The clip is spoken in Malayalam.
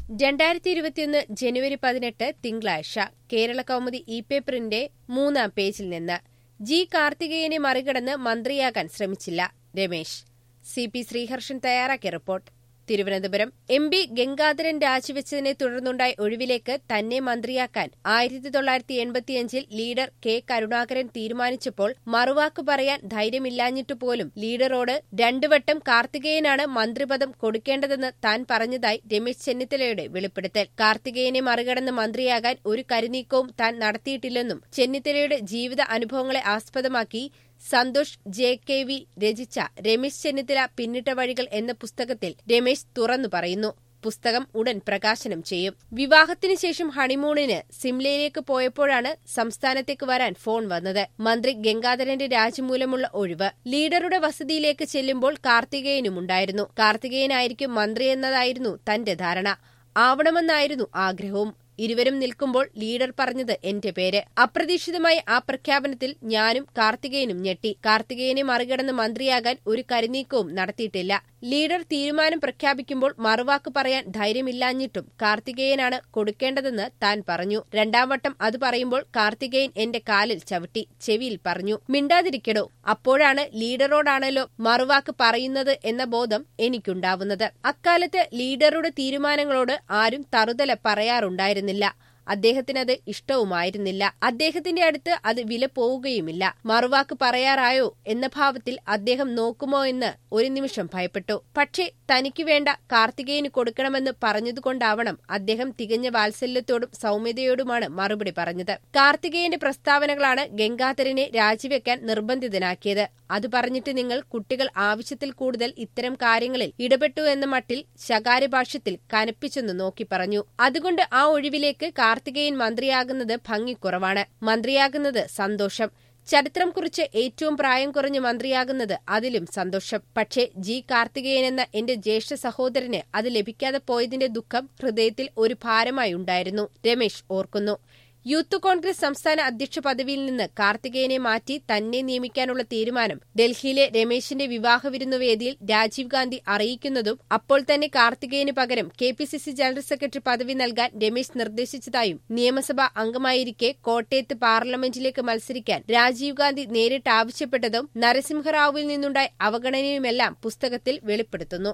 രണ്ടായിരത്തി ഇരുപത്തിയൊന്ന് ജനുവരി പതിനെട്ട് തിങ്കളാഴ്ച കേരള കൗമുദി ഇ പേപ്പറിന്റെ മൂന്നാം പേജിൽ നിന്ന് ജി കാർത്തികേയനെ മറികടന്ന് മന്ത്രിയാകാൻ ശ്രമിച്ചില്ല രമേശ് സി പി ശ്രീഹർഷൻ തയ്യാറാക്കിയ report Thiruvananthapuram M P Gangadharan രാജിവെച്ചതിനെ തുടർന്നുണ്ടായ ഒഴിവിലേക്ക് തന്നെ മന്ത്രിയാക്കാൻ ആയിരത്തി തൊള്ളായിരത്തി എൺപത്തിയഞ്ചിൽ ലീഡർ കെ കരുണാകരൻ തീരുമാനിച്ചപ്പോൾ മറുവാക്ക് പറയാൻ ധൈര്യമില്ലാഞ്ഞിട്ടു പോലും ലീഡറോട് രണ്ടുവട്ടം കാർത്തികേയനാണ് മന്ത്രിപദം കൊടുക്കേണ്ടതെന്ന് താൻ പറഞ്ഞതായി രമേശ് ചെന്നിത്തലയുടെ വെളിപ്പെടുത്തൽ കാർത്തികേയനെ മറികടന്ന് മന്ത്രിയാകാൻ ഒരു കരുനീക്കവും താൻ നടത്തിയിട്ടില്ലെന്നും ചെന്നിത്തലയുടെ ജീവിത അനുഭവങ്ങളെ ആസ്പദമാക്കി സന്തോഷ് ജെ കെ വി രചിച്ച രമേശ് ചെന്നിത്തല പിന്നിട്ട വഴികൾ എന്ന പുസ്തകത്തിൽ രമേശ് തുറന്നു പറയുന്നു പുസ്തകം ഉടൻ പ്രകാശനം ചെയ്യും വിവാഹത്തിന് ശേഷം ഹണിമൂണിന് സിംലയിലേക്ക് പോയപ്പോഴാണ് സംസ്ഥാനത്തേക്ക് വരാൻ ഫോൺ വന്നത് മന്ത്രി ഗംഗാധരന്റെ രാജിമൂലമുള്ള ഒഴിവ് ലീഡറുടെ വസതിയിലേക്ക് ചെല്ലുമ്പോൾ കാർത്തികേയനുമുണ്ടായിരുന്നു കാർത്തികേയനായിരിക്കും മന്ത്രിയെന്നതായിരുന്നു തന്റെ ധാരണ ആവണമെന്നായിരുന്നു ആഗ്രഹവും ഇരുവരും നിൽക്കുമ്പോൾ ലീഡർ പറഞ്ഞത് എന്റെ പേര് അപ്രതീക്ഷിതമായി ആ പ്രഖ്യാപനത്തിൽ ഞാനും കാർത്തികേയനും ഞെട്ടി കാർത്തികേയനെ മറികടന്ന് മന്ത്രിയാകാൻ ഒരു കരുനീക്കവും നടത്തിയിട്ടില്ല ലീഡർ തീരുമാനം പ്രഖ്യാപിക്കുമ്പോൾ മറുവാക്ക് പറയാൻ ധൈര്യമില്ലാഞ്ഞിട്ടും കാർത്തികേയനാണ് കൊടുക്കേണ്ടതെന്ന് താൻ പറഞ്ഞു രണ്ടാം വട്ടം അത് പറയുമ്പോൾ കാർത്തികേയൻ എന്റെ കാലിൽ ചവിട്ടി ചെവിയിൽ പറഞ്ഞു മിണ്ടാതിരിക്കടോ അപ്പോഴാണ് ലീഡറോടാണല്ലോ മറുവാക്ക് പറയുന്നത് എന്ന ബോധം എനിക്കുണ്ടാവുന്നത് അക്കാലത്ത് ലീഡറുടെ തീരുമാനങ്ങളോട് ആരും തറുതല പറയാറുണ്ടായിരുന്നില്ല അദ്ദേഹത്തിനത് ഇഷ്ടവുമായിരുന്നില്ല അദ്ദേഹത്തിന്റെ അടുത്ത് അത് വില പോവുകയുമില്ല മറുവാക്ക് പറയാറായോ എന്ന ഭാവത്തിൽ അദ്ദേഹം നോക്കുമോ എന്ന് ഒരു നിമിഷം ഭയപ്പെട്ടു പക്ഷേ തനിക്ക് വേണ്ട കാർത്തികേയന് കൊടുക്കണമെന്ന് പറഞ്ഞതുകൊണ്ടാവണം അദ്ദേഹം തികഞ്ഞ വാത്സല്യത്തോടും സൗമ്യതയോടുമാണ് മറുപടി പറഞ്ഞത് കാർത്തികേയന്റെ പ്രസ്താവനകളാണ് ഗംഗാധരനെ രാജിവെക്കാൻ നിർബന്ധിതനാക്കിയത് അത് പറഞ്ഞിട്ട് നിങ്ങൾ കുട്ടികൾ ആവശ്യത്തിൽ കൂടുതൽ ഇത്തരം കാര്യങ്ങളിൽ ഇടപെട്ടു എന്ന മട്ടിൽ ശകാര്യഭാഷ്യത്തിൽ കനപ്പിച്ചെന്ന് നോക്കി പറഞ്ഞു അതുകൊണ്ട് ആ ഒഴിവിലേക്ക് കാർത്തികേയൻ മന്ത്രിയാകുന്നത് ഭംഗിക്കുറവാണ് മന്ത്രിയാകുന്നത് സന്തോഷം ചരിത്രം കുറിച്ച് ഏറ്റവും പ്രായം കുറഞ്ഞ മന്ത്രിയാകുന്നത് അതിലും സന്തോഷം പക്ഷേ ജി കാർത്തികേയൻ എന്ന എന്റെ ജ്യേഷ്ഠ സഹോദരന് അത് ലഭിക്കാതെ പോയതിന്റെ ദുഃഖം ഹൃദയത്തിൽ ഒരു ഭാരമായി ഉണ്ടായിരുന്നു രമേശ് ഓർക്കുന്നു യൂത്ത് കോൺഗ്രസ് സംസ്ഥാന അധ്യക്ഷ പദവിയിൽ നിന്ന് കാർത്തികേയനെ മാറ്റി തന്നെ നിയമിക്കാനുള്ള തീരുമാനം ഡൽഹിയിലെ രമേശിന്റെ വിവാഹ വിരുന്നുവേദിയിൽ രാജീവ് ഗാന്ധി അറിയിക്കുന്നതും അപ്പോൾ തന്നെ കാർത്തികേയന് പകരം K P C C general secretary പദവി നൽകാൻ രമേശ് നിർദ്ദേശിച്ചതായും നിയമസഭാ അംഗമായിരിക്കെ കോട്ടയത്ത് പാർലമെന്റിലേക്ക് മത്സരിക്കാൻ രാജീവ് ഗാന്ധി നേരിട്ട് ആവശ്യപ്പെട്ടതും നരസിംഹറാവുവിൽ നിന്നുണ്ടായ അവഗണനയുമെല്ലാം പുസ്തകത്തിൽ വെളിപ്പെടുത്തുന്നു